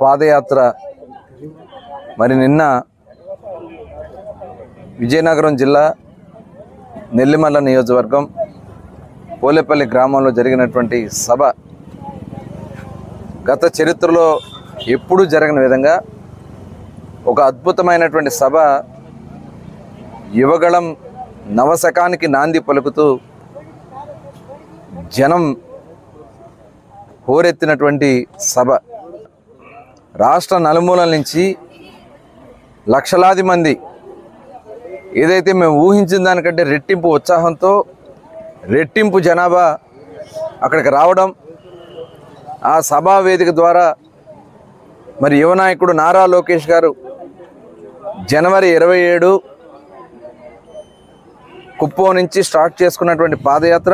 పాదయాత్ర మరి నిన్న విజయనగరం జిల్లా నెల్లిమల్ల నియోజకవర్గం పోలేపల్లి గ్రామంలో జరిగినటువంటి సభ గత చరిత్రలో ఎప్పుడూ జరగని విధంగా ఒక అద్భుతమైనటువంటి సభ యువగళం నవశకానికి నాంది పలుకుతూ జనం హోరెత్తినటువంటి సభ రాష్ట్ర నలుమూలల నుంచి లక్షలాది మంది ఏదైతే మేము ఊహించిన దానికంటే రెట్టింపు ఉత్సాహంతో రెట్టింపు జనాభా అక్కడికి రావడం ఆ సభా వేదిక ద్వారా మరి యువ నాయకుడు నారా లోకేష్ గారు జనవరి ఇరవై ఏడు కుప్పం నుంచి స్టార్ట్ చేసుకున్నటువంటి పాదయాత్ర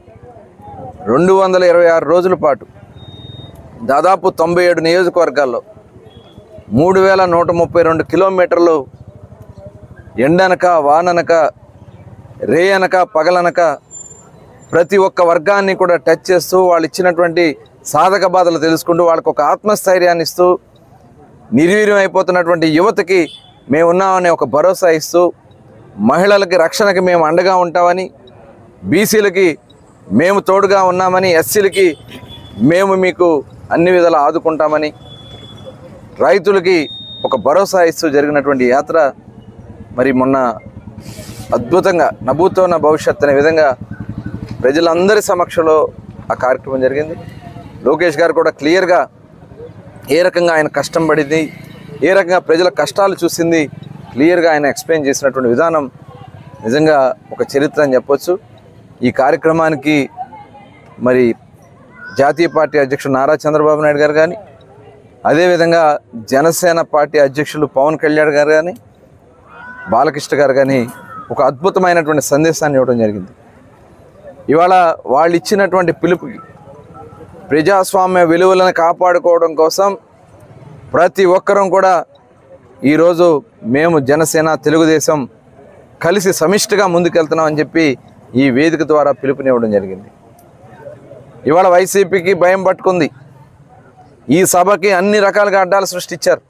రెండు వందల ఇరవై ఆరు రోజుల పాటు దాదాపు తొంభై ఏడు నియోజకవర్గాల్లో మూడు వేల నూట ముప్పై రెండు కిలోమీటర్లు ఎండనక వాననక రేయనక పగలనక ప్రతి ఒక్క వర్గాన్ని కూడా టచ్ చేస్తూ వాళ్ళు ఇచ్చినటువంటి సాధక బాధలు తెలుసుకుంటూ వాళ్ళకు ఒక ఆత్మస్థైర్యాన్ని ఇస్తూ నిర్వీర్యం అయిపోతున్నటువంటి యువతకి మేము ఉన్నామనే ఒక భరోసా ఇస్తూ మహిళలకి రక్షణకి మేము అండగా ఉంటామని బీసీలకి మేము తోడుగా ఉన్నామని ఎస్సీలకి మేము మీకు అన్ని విధాలు ఆదుకుంటామని రైతులకి ఒక భరోసా ఇస్తూ జరిగినటువంటి యాత్ర మరి మొన్న అద్భుతంగా నభూతో నా భవిష్యత్ అనే విధంగా ప్రజలందరి సమక్షంలో ఆ కార్యక్రమం జరిగింది లోకేష్ గారు కూడా క్లియర్గా ఏ రకంగా ఆయన కష్టం పడింది ఏ రకంగా ప్రజల కష్టాలు చూసింది క్లియర్గా ఆయన ఎక్స్ప్లెయిన్ చేసినటువంటి విధానం నిజంగా ఒక చరిత్ర అని చెప్పొచ్చు ఈ కార్యక్రమానికి మరి జాతీయ పార్టీ అధ్యక్షుడు నారా చంద్రబాబు నాయుడు గారు కానీ అదేవిధంగా జనసేన పార్టీ అధ్యక్షులు పవన్ కళ్యాణ్ గారు కానీ బాలకృష్ణ గారు కానీ ఒక అద్భుతమైనటువంటి సందేశాన్ని ఇవ్వడం జరిగింది ఇవాళ వాళ్ళు ఇచ్చినటువంటి పిలుపుకి ప్రజాస్వామ్య విలువలను కాపాడుకోవడం కోసం ప్రతి ఒక్కరం కూడా ఈరోజు మేము జనసేన తెలుగుదేశం కలిసి సమిష్టిగా ముందుకెళ్తున్నాం అని చెప్పి ఈ వేదిక ద్వారా పిలుపునివ్వడం జరిగింది ఇవాళ వైసీపీకి భయం పట్టుకుంది ఈ సభకి అన్ని రకాలుగా అడ్డాలు సృష్టించారు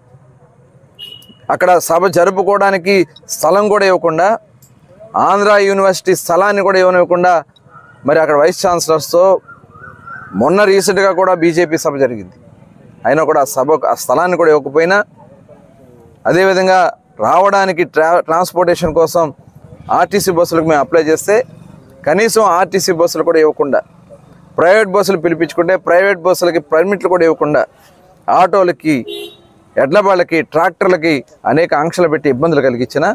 అక్కడ సభ జరుపుకోవడానికి స్థలం కూడా ఇవ్వకుండా ఆంధ్ర యూనివర్సిటీ స్థలాన్ని కూడా ఇవ్వనివ్వకుండా మరి అక్కడ వైస్ ఛాన్సలర్స్తో మొన్న రీసెంట్గా కూడా బీజేపీ సభ జరిగింది అయినా కూడా ఆ సభ ఆ స్థలాన్ని కూడా ఇవ్వకపోయినా అదేవిధంగా రావడానికి ట్రా ట్రాన్స్పోర్టేషన్ కోసం ఆర్టీసీ బస్సులకు మేము అప్లై చేస్తే కనీసం ఆర్టీసీ బస్సులు కూడా ఇవ్వకుండా ప్రైవేట్ బస్సులు పిలిపించుకుంటే ప్రైవేట్ బస్సులకి పర్మిట్లు కూడా ఇవ్వకుండా ఆటోలకి ఎడ్ల వాళ్ళకి ట్రాక్టర్లకి అనేక ఆంక్షలు పెట్టి ఇబ్బందులు కలిగించిన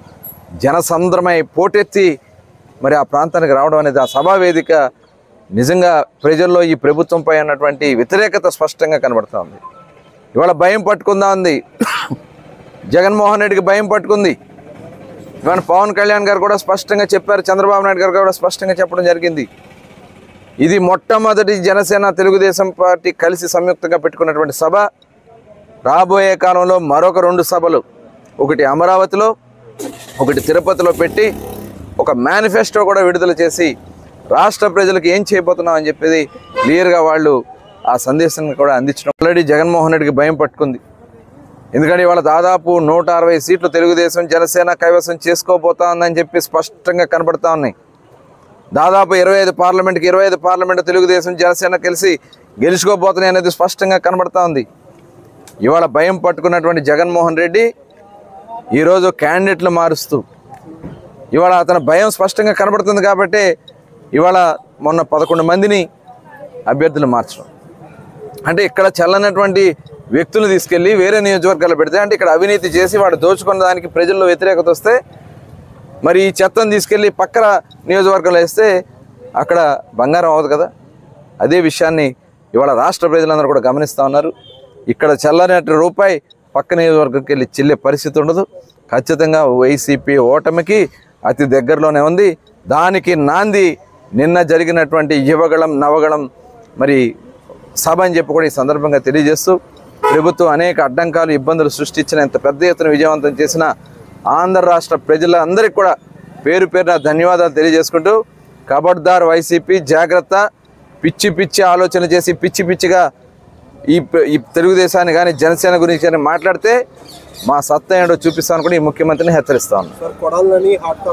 జనసంద్రమై పోటెత్తి మరి ఆ ప్రాంతానికి రావడం అనేది ఆ సభా వేదిక నిజంగా ప్రజల్లో ఈ ప్రభుత్వంపై అన్నటువంటి వ్యతిరేకత స్పష్టంగా కనబడుతూ ఉంది ఇవాళ భయం పట్టుకుందా ఉంది జగన్మోహన్ రెడ్డికి భయం పట్టుకుంది ఇవాళ పవన్ కళ్యాణ్ గారు కూడా స్పష్టంగా చెప్పారు చంద్రబాబు నాయుడు గారు కూడా స్పష్టంగా చెప్పడం జరిగింది ఇది మొట్టమొదటి జనసేన తెలుగుదేశం పార్టీ కలిసి సంయుక్తంగా పెట్టుకున్నటువంటి సభ రాబోయే కాలంలో మరొక రెండు సభలు ఒకటి అమరావతిలో ఒకటి తిరుపతిలో పెట్టి ఒక మేనిఫెస్టో కూడా విడుదల చేసి రాష్ట్ర ప్రజలకు ఏం చేయబోతున్నాం అని చెప్పేది క్లియర్గా వాళ్ళు ఆ సందేశాన్ని కూడా అందించడం ఆల్రెడీ జగన్మోహన్ రెడ్డికి భయం పట్టుకుంది ఎందుకంటే ఇవాళ దాదాపు నూట అరవై సీట్లు తెలుగుదేశం జనసేన కైవసం చేసుకోబోతా ఉందని చెప్పి స్పష్టంగా కనబడతా ఉన్నాయి దాదాపు ఇరవై ఐదు పార్లమెంట్కి ఇరవై ఐదు పార్లమెంట్ తెలుగుదేశం జనసేన కలిసి గెలుచుకోబోతున్నాయి అనేది స్పష్టంగా కనబడతా ఉంది ఇవాళ భయం పట్టుకున్నటువంటి జగన్మోహన్ రెడ్డి ఈరోజు క్యాండిడేట్లు మారుస్తూ ఇవాళ అతని భయం స్పష్టంగా కనబడుతుంది కాబట్టి ఇవాళ మొన్న పదకొండు మందిని అభ్యర్థులు మార్చడం అంటే ఇక్కడ చల్లనటువంటి వ్యక్తులు తీసుకెళ్ళి వేరే నియోజకవర్గాలు పెడితే అంటే ఇక్కడ అవినీతి చేసి వాడు దోచుకున్న దానికి ప్రజల్లో వ్యతిరేకత వస్తే మరి ఈ చెత్తను తీసుకెళ్ళి పక్కన నియోజకవర్గంలో వేస్తే అక్కడ బంగారం అవ్వదు కదా అదే విషయాన్ని ఇవాళ రాష్ట్ర ప్రజలందరూ కూడా గమనిస్తూ ఉన్నారు ఇక్కడ చల్లనట్టు రూపాయి పక్క నియోజకవర్గంకి వెళ్ళి చెల్లే పరిస్థితి ఉండదు ఖచ్చితంగా వైసీపీ ఓటమికి అతి దగ్గరలోనే ఉంది దానికి నాంది నిన్న జరిగినటువంటి యువగళం నవగళం మరి సభ అని చెప్పి కూడా ఈ సందర్భంగా తెలియజేస్తూ ప్రభుత్వం అనేక అడ్డంకాలు ఇబ్బందులు సృష్టించిన ఇంత పెద్ద ఎత్తున విజయవంతం చేసిన ఆంధ్ర రాష్ట్ర ప్రజలందరికీ కూడా పేరు పేరున ధన్యవాదాలు తెలియజేసుకుంటూ కబడ్దార్ వైసీపీ జాగ్రత్త పిచ్చి పిచ్చి ఆలోచన చేసి పిచ్చి పిచ్చిగా ఈ ప్ర- ఈ తెలుగుదేశాన్ని కానీ జనసేన గురించి కానీ మాట్లాడితే మా సత్తా ఏంటో చూపిస్తామని కూడా ఈ ముఖ్యమంత్రిని హెచ్చరిస్తా ఉన్నాను సార్ కొడాలని హాట్